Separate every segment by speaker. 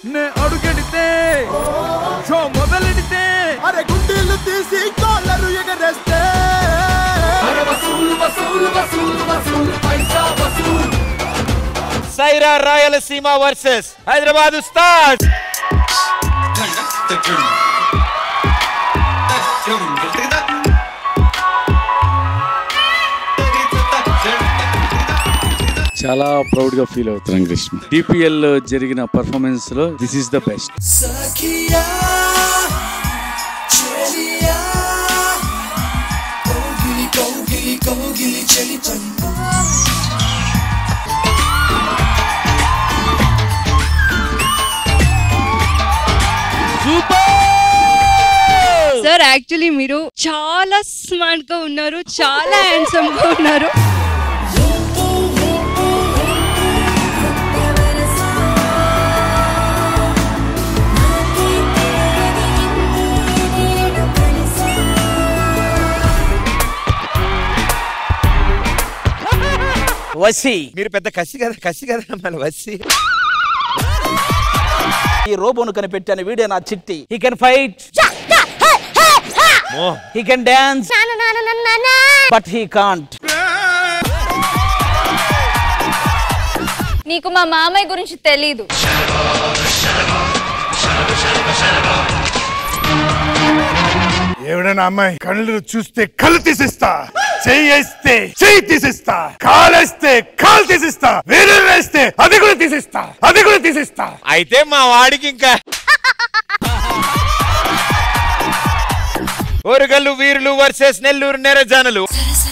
Speaker 1: నే అడుగెడితే షో మొదలెడితే
Speaker 2: అరే గుండీలు తీసి కాలరు ఎగరేస్తే
Speaker 3: సైరా రాయలసీమ వర్సెస్ హైదరాబాద్ ఉస్తాద్
Speaker 4: చాలా ప్రౌడ్ గా ఫీల్ అవుతున్నాం కృష్ణ డిపిఎల్ జరిగిన పర్ఫార్మెన్స్ లో దిస్ ఈస్ ద బెస్ట్
Speaker 2: సఖియా చెలియా కౌగిలి కౌగిలి కౌగిలి చెలి
Speaker 5: సార్ యాక్చువల్లీ మీరు చాలా స్మార్ట్ గా ఉన్నారు చాలా హ్యాండ్సమ్ గా ఉన్నారు
Speaker 3: వసి మీరు పెద్ద కసి కదా కసి కదా మన వసి
Speaker 6: ఈ రోబోను కనిపెట్టాను వీడే నా Chitti
Speaker 3: he can fight
Speaker 6: he can dance but he can't
Speaker 7: నీకు మా మామయ్య గురించి తెలీదు
Speaker 8: ఎవడైనా అమ్మాయి కళ్ళు చూస్తే కళ్ళు తీసిస్తా చెయ్యి వేస్తే చెయ్యి తీసిస్తా కాలేస్తే కాలు తీసిస్తా వేరే వేస్తే అది కూడా తీసిస్తా అది కూడా తీసిస్తా
Speaker 3: అయితే మా వాడికి ఇంకా ఓరుగల్లు వీరులు వర్సెస్ నెల్లూరు నెరజానులు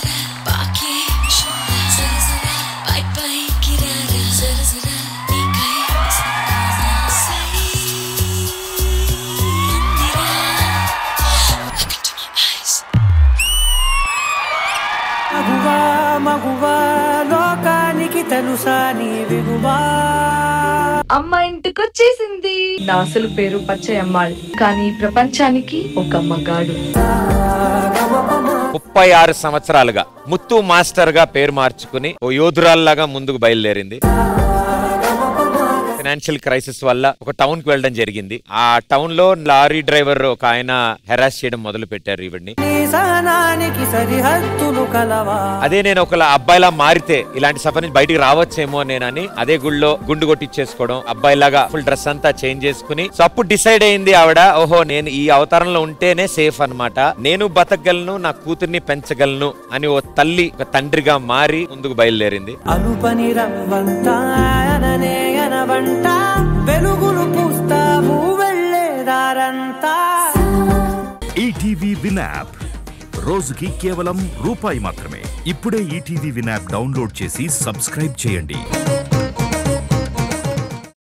Speaker 9: మగువా మగువా లోకానికి తెలుసా నీ విగువా
Speaker 10: అమ్మ ఇంటికి వచ్చేసింది నా అసలు పేరు పచ్చయమ్మాళ్ కానీ ప్రపంచానికి ఒక మగాడు
Speaker 3: ముప్పై ఆరు సంవత్సరాలుగా ముత్తు మాస్టర్ గా పేరు మార్చుకుని ఓ యోధురాల్లాగా ముందుకు బయలుదేరింది ఫైనాన్షియల్ క్రైసిస్ వల్ల ఒక టౌన్ కి వెళ్ళడం జరిగింది ఆ టౌన్ లో లారీ డ్రైవర్ ఒక ఆయన హెరాస్ చేయడం మొదలు పెట్టారు ఈవిడ్ని
Speaker 9: నీ సహనానికి సరిహద్దులు కలవా
Speaker 3: అదే నేను ఒక అబ్బాయిలా మారితే ఇలాంటి సఫర్ నుంచి బయటికి రావచ్చేమో నేనని అదే గుళ్ళో గుండు కొట్టించేసుకోవడం అబ్బాయిలాగా ఫుల్ డ్రెస్ అంతా చేంజ్ చేసుకుని సో అప్పుడు డిసైడ్ అయింది ఆవిడ ఓహో నేను ఈ అవతారంలో ఉంటేనే సేఫ్ అన్నమాట నేను బతకగలను నా కూతుర్ని పెంచగలను అని ఓ తల్లి ఒక తండ్రిగా మారి ముందుకు బయలుదేరింది
Speaker 9: అలుపని రవ్వంత అననే అనవంట వెలుగులు పూస్తావు వెళ్ళేదారంతా
Speaker 11: ఈటీవీ విన్ యాప్ రోజుకి కేవలం రూపాయి మాత్రమే ఇప్పుడే ఈటీవీ విన్ యాప్ డౌన్లోడ్ చేసి సబ్స్క్రైబ్ చేయండి